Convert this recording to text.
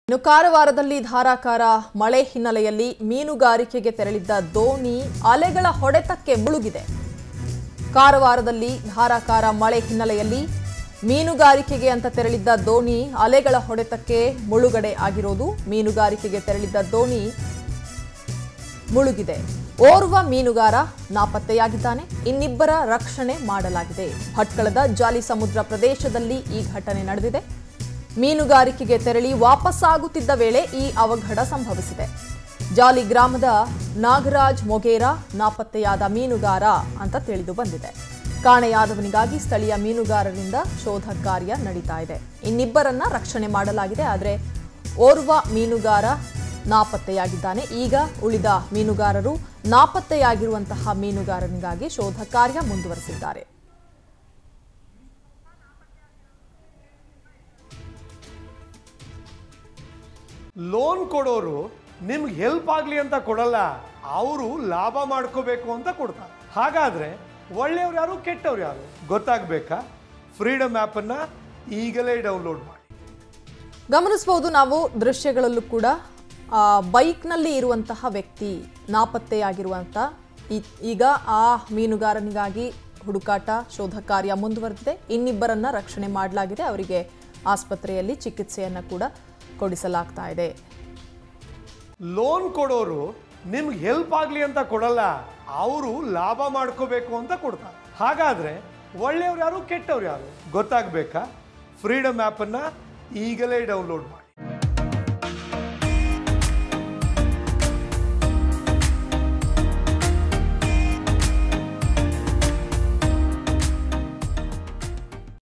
ಇನ್ನು ಕಾರವಾರದಲ್ಲಿ ಧಾರಾಕಾರ ಮಳೆ ಹಿನ್ನೆಲೆಯಲ್ಲಿ ಮೀನುಗಾರಿಕೆಗೆ ತೆರಳಿದ್ದ ದೋಣಿ ಅಲೆಗಳ ಹೊಡೆತಕ್ಕೆ ಮುಳುಗಿದೆ ಕಾರವಾರದಲ್ಲಿ ಧಾರಾಕಾರ ಮಳೆ ಹಿನ್ನೆಲೆಯಲ್ಲಿ ಮೀನುಗಾರಿಕೆಗೆ ಅಂತ ತೆರಳಿದ್ದ ದೋಣಿ ಅಲೆಗಳ ಹೊಡೆತಕ್ಕೆ ಮುಳುಗಡೆ ಆಗಿರೋದು ಮೀನುಗಾರಿಕೆಗೆ ತೆರಳಿದ್ದ ದೋಣಿ ಮುಳುಗಿದೆ ಓರ್ವ ಮೀನುಗಾರ ನಾಪತ್ತೆಯಾಗಿದ್ದಾನೆ ಇನ್ನಿಬ್ಬರ ರಕ್ಷಣೆ ಮಾಡಲಾಗಿದೆ ಭಟ್ಕಳದ ಜಾಲಿ ಸಮುದ್ರ ಪ್ರದೇಶದಲ್ಲಿ ಈ ಘಟನೆ ನಡೆದಿದೆ ಮೀನುಗಾರಿಕೆಗೆ ತೆರಳಿ ವಾಪಸ್ಸಾಗುತ್ತಿದ್ದ ವೇಳೆ ಈ ಅವಘಡ ಸಂಭವಿಸಿದೆ ಜಾಲಿ ಗ್ರಾಮದ ನಾಗರಾಜ್ ಮೊಗೇರ ನಾಪತ್ತೆಯಾದ ಮೀನುಗಾರ ಅಂತ ತಿಳಿದು ಬಂದಿದೆ ಕಾಣೆಯಾದವನಿಗಾಗಿ ಸ್ಥಳೀಯ ಮೀನುಗಾರರಿಂದ ಶೋಧ ಕಾರ್ಯ ನಡೀತಾ ಇದೆ ಇನ್ನಿಬ್ಬರನ್ನ ರಕ್ಷಣೆ ಮಾಡಲಾಗಿದೆ ಆದರೆ ಓರ್ವ ಮೀನುಗಾರ ನಾಪತ್ತೆಯಾಗಿದ್ದಾನೆ ಈಗ ಉಳಿದ ಮೀನುಗಾರರು ನಾಪತ್ತೆಯಾಗಿರುವಂತಹ ಮೀನುಗಾರನಿಗಾಗಿ ಶೋಧ ಕಾರ್ಯ ಮುಂದುವರೆಸಿದ್ದಾರೆ ಲೋನ್ ಕೊಡೋರು ನಿಮ್ಗೆ ಹೆಲ್ಪ್ ಆಗಲಿ ಅಂತ ಕೊಡಲ್ಲ ಅವರು ಲಾಭ ಮಾಡ್ಕೋಬೇಕು ಅಂತ ಕೊಡ್ತಾರೆ ಹಾಗಾದ್ರೆ ಒಳ್ಳೆಯವ್ರು ಯಾರು ಕೆಟ್ಟವ್ರು ಯಾರು ಗೊತ್ತಾಗಬೇಕಾ ಫ್ರೀಡಮ್ ಆ್ಯಪನ್ನು ಈಗಲೇ ಡೌನ್ಲೋಡ್ ಮಾಡಿ ಗಮನಿಸಬಹುದು ನಾವು ದೃಶ್ಯಗಳಲ್ಲೂ ಕೂಡ ಆ, ಬೈಕ್ನಲ್ಲಿ ಇರುವಂತಹ ವ್ಯಕ್ತಿ ನಾಪತ್ತೆಯಾಗಿರುವಂತ ಈ- ಈಗ ಆ ಮೀನುಗಾರನಿಗಾಗಿ ಹುಡುಕಾಟ ಶೋಧ ಕಾರ್ಯ ಮುಂದುವರೆದಿದೆ ಇನ್ನಿಬ್ಬರನ್ನ ರಕ್ಷಣೆ ಮಾಡಲಾಗಿದೆ ಅವರಿಗೆ ಆಸ್ಪತ್ರೆಯಲ್ಲಿ ಚಿಕಿತ್ಸೆಯನ್ನ ಕೂಡ ಕೊಡಿಸಲಾಗ್ತಾ ಇದೆ ಲೋನ್ ಕೊಡೋರು ನಿಮ್ಗೆ ಹೆಲ್ಪ್ ಆಗಲಿ ಅಂತ ಕೊಡಲ್ಲ ಅವರು ಲಾಭ ಮಾಡ್ಕೋಬೇಕು ಅಂತ ಕೊಡ್ತಾರೆ ಹಾಗಾದ್ರೆ ಒಳ್ಳೆಯವ್ರು ಯಾರು ಕೆಟ್ಟವ್ರು ಯಾರು ಗೊತ್ತಾಗಬೇಕಾ ಫ್ರೀಡಮ್ ಆ್ಯಪನ್ನು ಈಗಲೇ ಡೌನ್ಲೋಡ್ ಮಾಡಿ